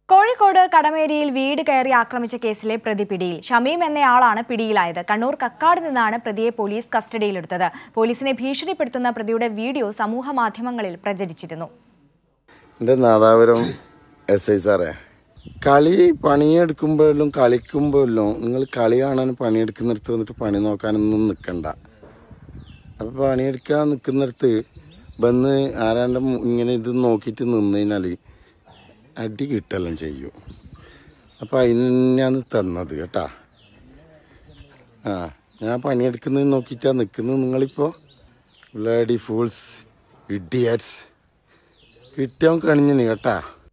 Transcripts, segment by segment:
കോഴിക്കോട് കടമേരിയിൽ വീട് കയറി ആക്രമിച്ച കേസിലെ പ്രതി പിടിയിൽ ഷമീം എന്നയാളാണ് പിടിയിലായത് കണ്ണൂർ കക്കാട് നിന്നാണ് പ്രതിയെ പോലീസ് കസ്റ്റഡിയിലെടുത്തത് പോലീസിനെ ഭീഷണിപ്പെടുത്തുന്ന പ്രതിയുടെ വീഡിയോ സമൂഹ മാധ്യമങ്ങളിൽ പ്രചരിച്ചിരുന്നു എൻ്റെ നാദാപുരം എസ് ഐ സാറേ കളി പണിയെടുക്കുമ്പോഴും കളിക്കുമ്പോഴും നിങ്ങൾ കളി കാണാൻ പണിയെടുക്കുന്നിടത്ത് വന്നിട്ട് പണി നോക്കാനൊന്നും നിൽക്കണ്ട അപ്പോൾ പണിയെടുക്കാൻ നിൽക്കുന്നിടത്ത് വന്ന് ആരാണ്ട് മു- ഇങ്ങനെ ഇത് നോക്കിയിട്ട് നിന്ന് കഴിഞ്ഞാൽ അടി കിട്ടെല്ലാം ചെയ്യും അപ്പോൾ അതിന് ഞാൻ തന്നത് കേട്ടാ ആ ഞാൻ പണിയെടുക്കുന്നത് നോക്കിയിട്ടാണ് നിൽക്കുന്നത് നിങ്ങളിപ്പോൾ ബ്ലഡി ഫൂൾസ് ഇഡിയറ്റ്സ് കിട്ടിയവൻ കണിഞ്ഞിന് കേട്ടാ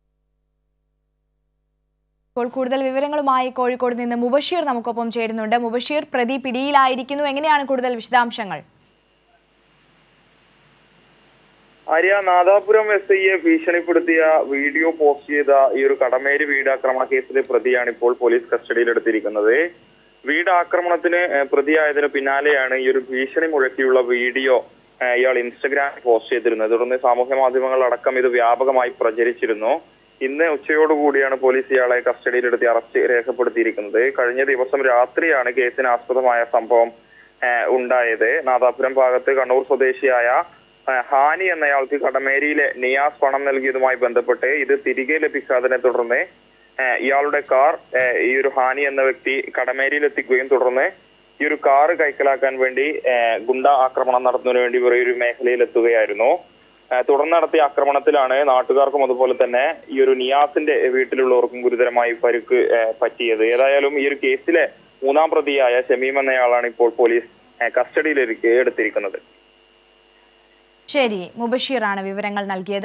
ഇപ്പോൾ കൂടുതൽ വിവരങ്ങളുമായി കോഴിക്കോട് നിന്ന് മുബഷീർ നമുക്കൊപ്പം ചേരുന്നുണ്ട് മുബഷീർ പ്രതി പിടിയിലായിരിക്കുന്നു എങ്ങനെയാണ് കൂടുതൽ വിശദാംശങ്ങൾ ആര്യ നാദാപുരം എസ് ഐയെ ഭീഷണിപ്പെടുത്തിയ വീഡിയോ പോസ്റ്റ് ചെയ്ത ഈ ഒരു കടമേരി വീടാക്രമണ കേസിലെ പ്രതിയാണ് ഇപ്പോൾ പോലീസ് കസ്റ്റഡിയിലെടുത്തിരിക്കുന്നത് വീടാക്രമണത്തിന് ഏഹ്, പ്രതിയായതിനു പിന്നാലെയാണ് ഈ ഒരു ഭീഷണി മുഴക്കിയുള്ള വീഡിയോ ഏഹ്, ഇയാൾ ഇൻസ്റ്റഗ്രാമിൽ പോസ്റ്റ് ചെയ്തിരുന്നത് തുടർന്ന് സാമൂഹ്യ മാധ്യമങ്ങളടക്കം ഇത് വ്യാപകമായി പ്രചരിച്ചിരുന്നു ഇന്ന് ഉച്ചയോടുകൂടിയാണ് പോലീസ് ഇയാളെ കസ്റ്റഡിയിലെടുത്ത് അറസ്റ്റ് രേഖപ്പെടുത്തിയിരിക്കുന്നത് കഴിഞ്ഞ ദിവസം രാത്രിയാണ് കേസിന് ആസ്പദമായ സംഭവം ഏഹ്, ഉണ്ടായത് നാദാപുരം ഭാഗത്ത് കണ്ണൂർ സ്വദേശിയായ ഏഹ് ഹാനി എന്നയാൾക്ക് കടമേരിയിലെ നിയാസ് പണം നൽകിയതുമായി ബന്ധപ്പെട്ട് ഇത് തിരികെ ലഭിക്കാതിനെ തുടർന്ന് ഏഹ് ഇയാളുടെ കാർ ഏഹ് ഈ ഒരു ഹാനി എന്ന വ്യക്തി കടമേരിയിൽ എത്തിക്കുകയും തുടർന്ന് ഈ ഒരു കാറ് കൈക്കലാക്കാൻ വേണ്ടി ഏഹ് ഗുണ്ട ആക്രമണം നടത്തുന്നതിന് വേണ്ടി ഇവർ ഈ ഒരു മേഖലയിൽ എത്തുകയായിരുന്നു ഏഹ് തുടർന്ന് നടത്തിയ ആക്രമണത്തിലാണ് നാട്ടുകാർക്കും അതുപോലെ തന്നെ ഈ ഒരു നിയാസിന്റെ വീട്ടിലുള്ളവർക്കും ഗുരുതരമായി പരുക്ക് ഏഹ് പറ്റിയത് ഏതായാലും ഈ ഒരു കേസിലെ മൂന്നാം പ്രതിയായ ഷമീം എന്നയാളാണ് ഇപ്പോൾ പോലീസ് ഏഹ് കസ്റ്റഡിയിലേക്ക് എടുത്തിരിക്കുന്നത് ശരി മുബഷീറാണ് വിവരങ്ങൾ നൽകിയത്